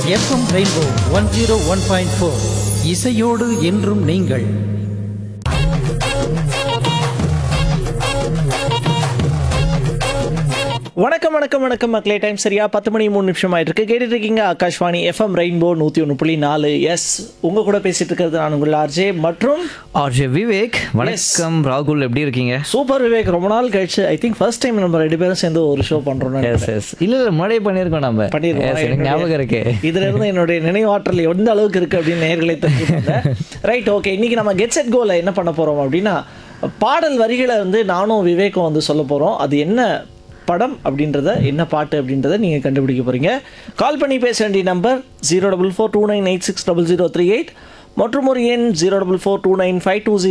FM rainbow one zero one point four இசையோடு என்றும் நீங்கள் வணக்கம் வணக்கம் வணக்கம் மக்களே டைம் சரியா பத்து மணி மூணு நிமிஷம் ஆயிட்டு இருக்கு கேட்டுட்டு இருக்கீங்க ஆகாஷ்வாணி எஃப்எம் ரெயின்போ நூற்றி ஒன்று புள்ளி நாலு எஸ் உங்க கூட பேசிட்டு இருக்கிறது நான் உங்கள் ஆர்ஜே மற்றும் ஆர்ஜே விவேக் வணக்கம் ராகுல் எப்படி இருக்கீங்க சூப்பர் விவேக் ரொம்ப நாள் கழிச்சு ஐ திங்க் ஃபர்ஸ்ட் டைம் நம்ம ரெண்டு பேரும் சேர்ந்து ஒரு ஷோ பண்றோம் எஸ் எஸ் இல்ல இல்ல முன்னாடியே பண்ணியிருக்கோம் நம்ம பண்ணிருக்கோம். Yes, எனக்கு ஞாபகம் இருக்கு இதுல இருந்து என்னுடைய நினைவாற்றல் எந்த அளவுக்கு இருக்கு அப்படின்னு நேர்களை தெரிஞ்சுக்கோங்க ரைட் ஓகே இன்னைக்கு நம்ம கெட் செட் கோல என்ன பண்ண போறோம் அப்படின்னா பாடல் வரிகளை வந்து நானும் விவேக்கும் வந்து சொல்ல போறோம் அது என்ன படம் அப்படின்றத என்ன பாட்டு அப்படின்றத நீங்க கண்டுபிடிக்க போறீங்க கால் பண்ணி பேச வேண்டிய number zero double four two nine eight six double zero three eight மற்றும் ஒரு எண் zero double four two nine five two